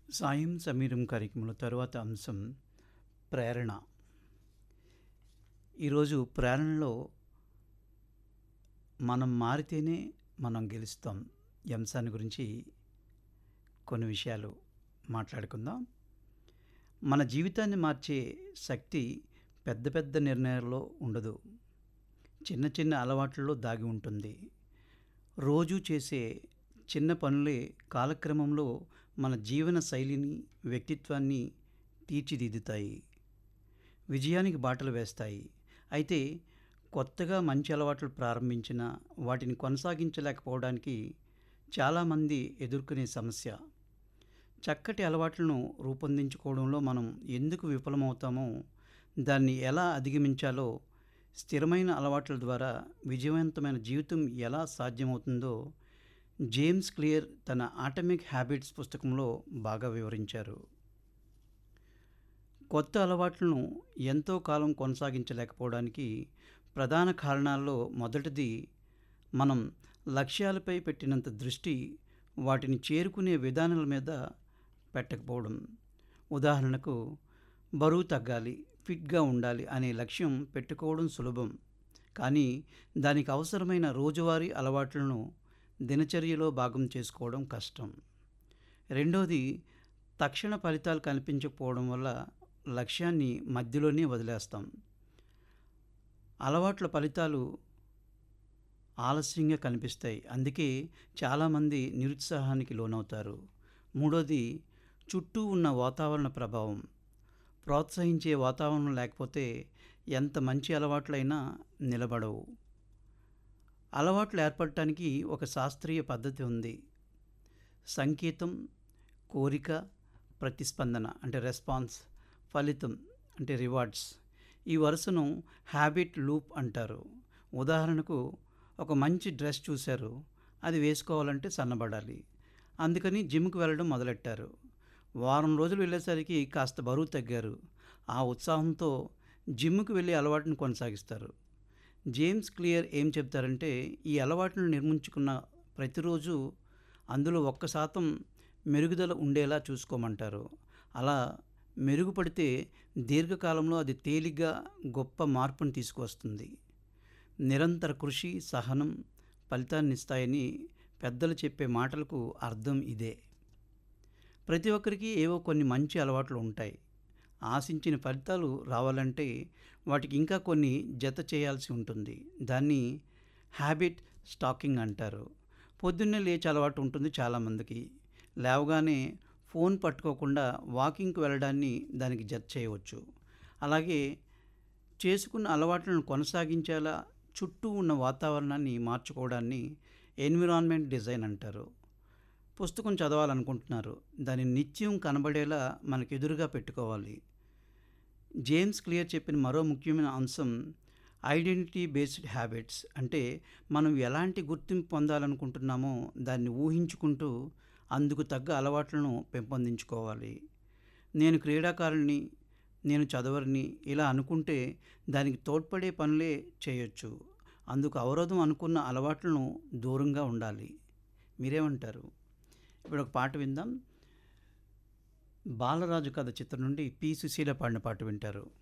సాయం సమీరం కార్యక్రమంలో తరువాత అంశం ప్రేరణ ఈరోజు ప్రేరణలో మనం మారితేనే మనం గెలుస్తాం ఈ అంశాన్ని గురించి కొన్ని విషయాలు మాట్లాడుకుందాం మన జీవితాన్ని మార్చే శక్తి పెద్ద పెద్ద నిర్ణయాల్లో ఉండదు చిన్న చిన్న అలవాట్లలో దాగి ఉంటుంది రోజు చేసే చిన్న పనులే కాలక్రమంలో మన జీవన శైలిని వ్యక్తిత్వాన్ని తీర్చిదిద్దుతాయి విజయానికి బాటలు వేస్తాయి అయితే కొత్తగా మంచి అలవాట్లు ప్రారంభించిన వాటిని కొనసాగించలేకపోవడానికి చాలామంది ఎదుర్కొనే సమస్య చక్కటి అలవాట్లను రూపొందించుకోవడంలో మనం ఎందుకు విఫలమవుతామో దాన్ని ఎలా అధిగమించాలో స్థిరమైన అలవాట్ల ద్వారా విజయవంతమైన జీవితం ఎలా సాధ్యమవుతుందో జేమ్స్ క్లియర్ తన ఆటమిక్ హ్యాబిట్స్ పుస్తకంలో బాగా వివరించారు కొత్త అలవాట్లను ఎంతో కాలం కొనసాగించలేకపోవడానికి ప్రధాన కారణాల్లో మొదటిది మనం లక్ష్యాలపై పెట్టినంత దృష్టి వాటిని చేరుకునే విధానాల మీద పెట్టకపోవడం ఉదాహరణకు బరువు తగ్గాలి ఫిట్గా ఉండాలి అనే లక్ష్యం పెట్టుకోవడం సులభం కానీ దానికి అవసరమైన రోజువారీ అలవాట్లను దినచర్యలో భాగం చేసుకోవడం కష్టం రెండోది తక్షణ ఫలితాలు కనిపించకపోవడం వల్ల లక్ష్యాన్ని మధ్యలోనే వదిలేస్తాం అలవాట్ల ఫలితాలు ఆలస్యంగా కనిపిస్తాయి అందుకే చాలామంది నిరుత్సాహానికి లోనవుతారు మూడోది చుట్టూ ఉన్న వాతావరణ ప్రభావం ప్రోత్సహించే వాతావరణం లేకపోతే ఎంత మంచి అలవాట్లైనా నిలబడవు అలవాట్లు ఏర్పడటానికి ఒక శాస్త్రీయ పద్ధతి ఉంది సంకేతం కోరిక ప్రతిస్పందన అంటే రెస్పాన్స్ ఫలితం అంటే రివార్డ్స్ ఈ వరుసను హ్యాబిట్ లూప్ అంటారు ఉదాహరణకు ఒక మంచి డ్రెస్ చూశారు అది వేసుకోవాలంటే సన్నబడాలి అందుకని జిమ్కి వెళ్ళడం మొదలెట్టారు వారం రోజులు వెళ్ళేసరికి కాస్త బరువు తగ్గారు ఆ ఉత్సాహంతో జిమ్కి వెళ్ళే అలవాటును కొనసాగిస్తారు జేమ్స్ క్లియర్ ఏం చెప్తారంటే ఈ అలవాటును నిర్మించుకున్న ప్రతిరోజు అందులో ఒక్క శాతం మెరుగుదల ఉండేలా చూసుకోమంటారు అలా మెరుగుపడితే దీర్ఘకాలంలో అది తేలిగ్గా గొప్ప మార్పును తీసుకువస్తుంది నిరంతర కృషి సహనం ఫలితాన్ని ఇస్తాయని పెద్దలు చెప్పే మాటలకు అర్థం ఇదే ప్రతి ఒక్కరికి ఏవో కొన్ని మంచి అలవాట్లు ఉంటాయి ఆశించిన ఫలితాలు రావాలంటే వాటికి ఇంకా కొన్ని జత చేయాల్సి ఉంటుంది దాన్ని హ్యాబిట్ స్టాకింగ్ అంటారు పొద్దున్నే లేచి అలవాటు ఉంటుంది చాలామందికి లేవగానే ఫోన్ పట్టుకోకుండా వాకింగ్కి వెళ్ళడాన్ని దానికి జత చేయవచ్చు అలాగే చేసుకున్న అలవాట్లను కొనసాగించేలా చుట్టూ ఉన్న వాతావరణాన్ని మార్చుకోవడాన్ని ఎన్విరాన్మెంట్ డిజైన్ అంటారు పుస్తకం చదవాలనుకుంటున్నారు దాన్ని నిత్యం కనబడేలా మనకు ఎదురుగా పెట్టుకోవాలి జేమ్స్ క్లియర్ చెప్పిన మరో ముఖ్యమైన అంశం ఐడెంటిటీ బేస్డ్ హ్యాబిట్స్ అంటే మనం ఎలాంటి గుర్తింపు పొందాలనుకుంటున్నామో దాన్ని ఊహించుకుంటూ అందుకు తగ్గ అలవాట్లను పెంపొందించుకోవాలి నేను క్రీడాకారుని నేను చదవరిని ఇలా అనుకుంటే దానికి తోడ్పడే పనులే చేయొచ్చు అందుకు అవరోధం అనుకున్న అలవాట్లను దూరంగా ఉండాలి మీరేమంటారు ఇప్పుడు ఒక పాట విందాం బాలరాజు కథ చిత్రం నుండి పి సుశీల పాడిన పాట వింటారు